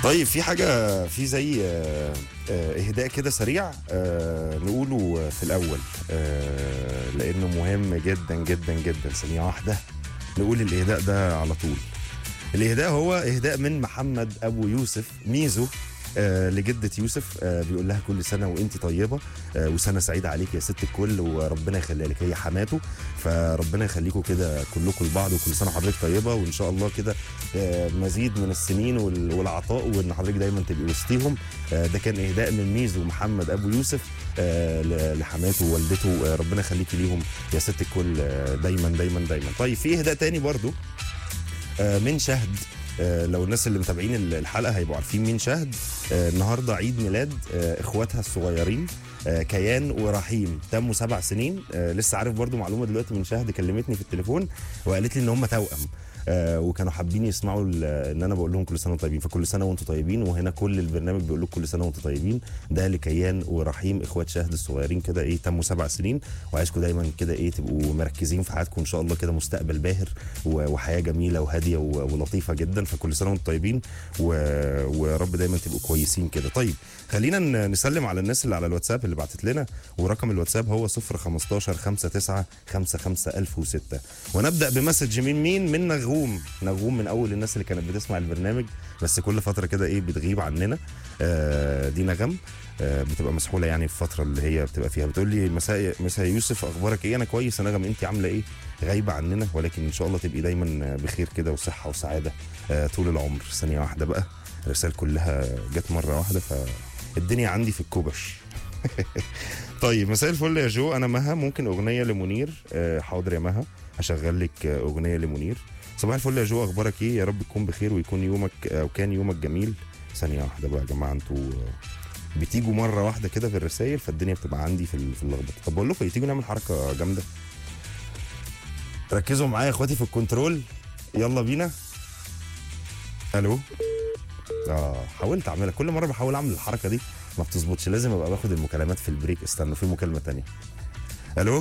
طيب في حاجة في زي آه، آه، إهداء كده سريع آه، نقوله في الأول آه، لأنه مهم جدا جدا جدا ثانية واحدة نقول الإهداء ده على طول الإهداء هو إهداء من محمد أبو يوسف ميزو آه لجدة يوسف آه بيقول لها كل سنة وانت طيبة آه وسنة سعيدة عليك يا ست الكل وربنا يخليها لك هي حماته فربنا يخليكم كده كلكم لبعض وكل سنة حضرتك طيبة وان شاء الله كده آه مزيد من السنين وال- والعطاء وان حضرتك دايما تبقي وسطيهم آه ده كان اهداء من ميزو محمد ابو يوسف آه ل- لحماته ووالدته آه ربنا يخليكي ليهم يا ست الكل آه دايما دايما دايما طيب في اهداء تاني برضو آه، من شهد آه، لو الناس اللي متابعين ال- الحلقه هيبقوا عارفين مين شهد آه، النهارده عيد ميلاد آه، اخواتها الصغيرين آه، كيان ورحيم تموا سبع سنين آه، لسه عارف برضو معلومه دلوقتي من شهد كلمتني في التليفون وقالت لي ان هم توأم آه، وكانوا حابين يسمعوا ال- ان انا بقول لهم كل سنه وانتم طيبين فكل سنه وانتم طيبين وهنا كل البرنامج بيقول لكم كل سنه وانتم طيبين ده لكيان ورحيم اخوات شهد الصغيرين كده ايه تموا سبع سنين وعايزكم دايما كده ايه تبقوا مركزين في حياتكم ان شاء الله كده مستقبل باهر و- وحياه جميله وهاديه و- ولطيفه جدا فكل سنه وانتم طيبين و- ويا رب دايما تبقوا كويسين كده طيب خلينا ن- نسلم على الناس اللي على الواتساب اللي بعتت لنا ورقم الواتساب هو 015 59 55 1006 ونبدا بمسج من مين من نغوم نغوم من اول الناس اللي كانت بتسمع البرنامج بس كل فتره كده ايه بتغيب عننا آه دي نغم آه بتبقى مسحوله يعني في الفتره اللي هي بتبقى فيها بتقول لي مساء مساء يوسف اخبارك ايه انا كويس يا نغم انت عامله ايه غايبه عننا ولكن ان شاء الله تبقي دايما بخير كده وصحه وسعاده آه طول العمر ثانيه واحده بقى الرسائل كلها جت مره واحده فالدنيا عندي في الكوبش طيب مساء الفل يا جو انا مها ممكن اغنيه لمنير آه حاضر يا مها هشغل لك آه، اغنيه لمنير صباح الفل يا جو اخبارك ايه يا رب تكون بخير ويكون يومك او كان يومك جميل ثانيه واحده بقى يا جماعه انتوا آه، بتيجوا مره واحده كده في الرسائل فالدنيا بتبقى عندي في ال- في اللخبطه طب بقول لكم إيه، تيجوا نعمل حركه جامده ركزوا معايا يا اخواتي في الكنترول يلا بينا الو اه حاولت اعملها كل مره بحاول اعمل الحركه دي ما بتظبطش لازم ابقى باخد المكالمات في البريك استنوا في مكالمه تانية الو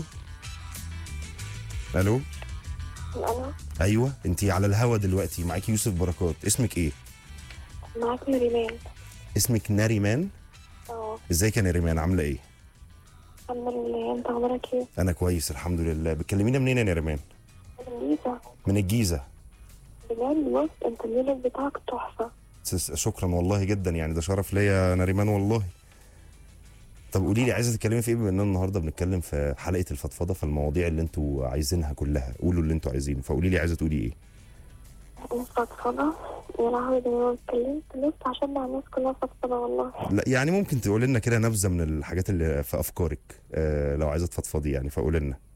الو الو ايوه انت على الهوا دلوقتي معاكي يوسف بركات اسمك ايه معاك نريمان اسمك ناريمان اه ازيك يا ناريمان عامله ايه الحمد لله انت اخبارك ايه؟ انا كويس الحمد لله بتكلمينا منين يا ناريمان ليزا من الجيزه بجد بص انت الميلاد بتاعك تحفه تس- شكرا والله جدا يعني ده شرف ليا يا ناريمان والله طب قولي لي عايزه تتكلمي في ايه بما اننا النهارده بنتكلم في حلقه الفضفضه في المواضيع اللي انتوا عايزينها كلها قولوا اللي انتوا عايزينه فقولي لي عايزه تقولي ايه فضفضه يا لهوي ده انا اتكلمت لسه عشان مع الناس كلها فضفضه والله لا يعني ممكن تقول لنا كده نبذه من الحاجات اللي في افكارك آه لو عايزه تفضفضي يعني فقول لنا